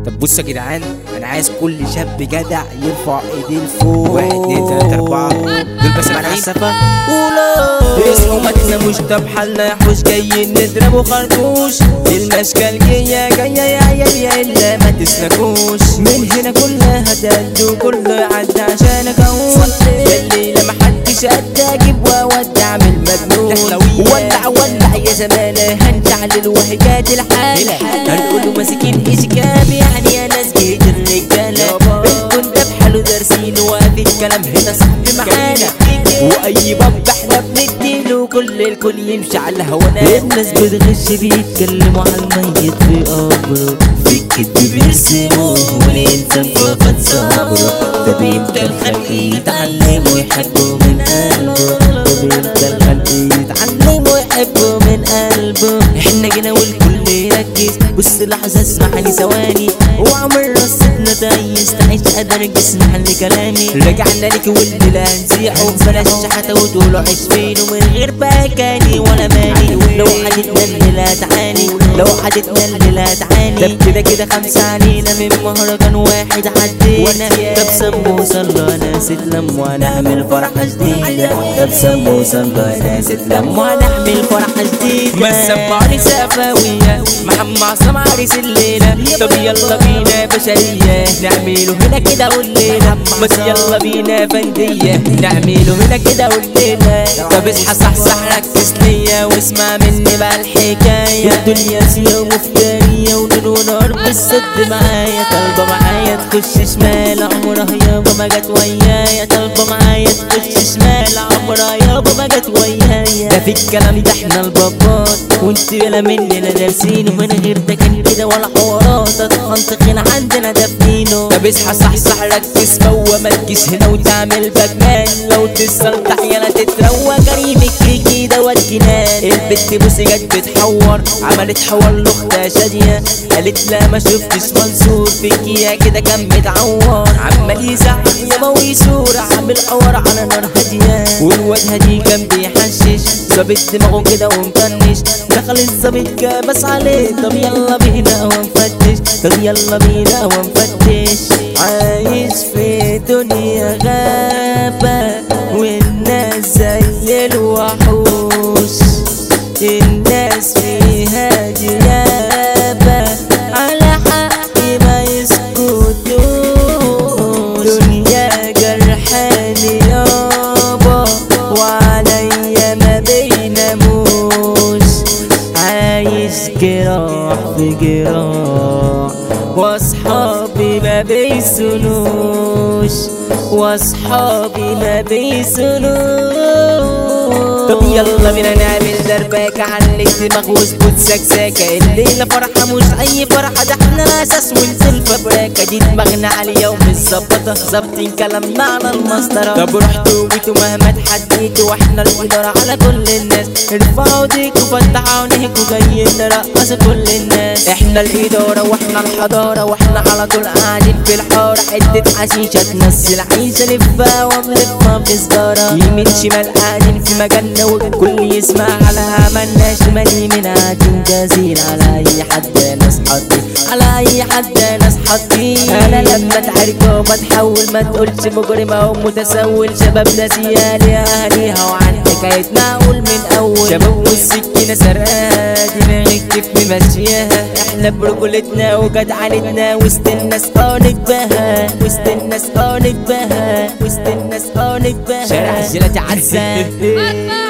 طب بصوا يا جدعان انا عايز كل شاب جدع يرفع ايديه لفوق واحد اتنين تلاته اربعه دول بس معانا السفه اسمه ما تناموش طب حالنا يحوش جايين نضربوا خرطوش المشكل جاية جاية يا عيال يا إلا ما تسلكوش من هنا كلها هتدوا كله عدى عشان أكون الليلة ما حدش قد أجيب وأودع من المجنون دخلوية. ولع ولع يا زمانة هنتعلل وحكاية الحال هنقولوا ماسكين إشكاب يعني يا ناس جيت الرجالة الكون ده بحاله دارسين وفي الكلام هنا صاحبي معانا واي باب احنا بنديله كل الكل يمشي على هوانا الناس بتغش بيتكلموا على الميت في قبره في الكدب بيرسموه والانسان فقد صبره طب امتى الخلق يتعلموا يحبوا من قلبه طب امتى الخلق يتعلموا يحبوا من قلبه احنا جينا والكل يركز بص لحظة اسمعني ثواني وعمر رصتنا تايس تعيش قدر اسمع لكلامي رجعنا لك واللي لا هنزيعه بلاش شحاتة وتقولوا عيش فين ومن غير باكاني ولا ماني لو حدتنا اللي لا تعاني لو حدتنا اللي لا تعاني طب كده كده خمسة علينا من مهرجان واحد عدينا طب سمو صلى ناس اتلم ونعمل فرحة جديدة طب سمو صلى ناس اتلم ونعمل فرحة جديدة ما سمعني سفاوية محمد عصام عريس الليلة طب يلا بينا بشرية نعمله هنا كده والليلة بس يلا بينا فندية نعمله هنا كده والليلة طب اصحى صحصح ركز ليا واسمع مني بقى الحكاية الدنيا سيرة ومفترية ونور ونار بالصد معايا طالبة معايا تخش شمال عمرها يابا ما جت ويايا طالبة معايا تخش شمال عمرها يابا ما جت ويايا ده في الكلام ده احنا البابات وانت يلا مننا دارسين ومن غير ده كان كده ولا حوارات منطقين عندنا دافنينه طب اصحى صح صح ركز فوق ما تجيش هنا وتعمل باكمان لو تسلطح يلا تتروى جريمك كيكي دوت جنان البت بصي جت بتحور عملت حوار لاختها شادية قالت لا ما شفتش منصور فيكي يا كده كان متعور عمال يزعق يا موي صورة عامل حوار على نار هادية والواد هادي كان بيحشش ظابط دماغه كده ومفنش دخل الظابط كبس عليه طب يلا بينا ونفتش طب يلا بينا ونفتش عايش في دنيا غابة والناس زي الوحوش الناس فيها ديابة على حق ما يسكتوش دنيا جرحاني يابا وعليا ما بيناموش عايش جراح في جراح واصحابي ما بيسنوش واصحابي ما بيسنوش طب يلا بينا نعمل دربكة عليك دماغ واظبط سكسكة الليلة فرحة مش أي فرحة ده احنا الأساس وانت الفبركة دي دماغنا عالية ومتظبطة ظابطين كلامنا على المسطرة طب رحتوا وجيتوا مهما اتحديتوا واحنا الإدارة على كل الناس ارفعوا ايديكوا فتحوا عينيكوا جايين نرقص كل الناس احنا الإدارة واحنا الحضارة واحنا على طول قاعدين في الحارة حتة حشيشة تنزل عيشة لفها وملفها في سجارة يمين شمال قاعدين في مجالنا والكل يسمع على عملنا شمال يمين قاعدين جازين على أي حد ناس حاطين على أي حد ناس حاطين أنا لما اتعارك وبتحول ما تقولش مجرم أو متسول شباب ناسية لأهاليها وعن حكايتنا أقول من أول شباب والسكينة سرقاها دماغك كيف ممشياها احنا برجولتنا وجدعنتنا وسط الناس اه نتباهى وسط الناس اه نتباهى وسط الناس اه نتباهى شارع الجيلاتي عزة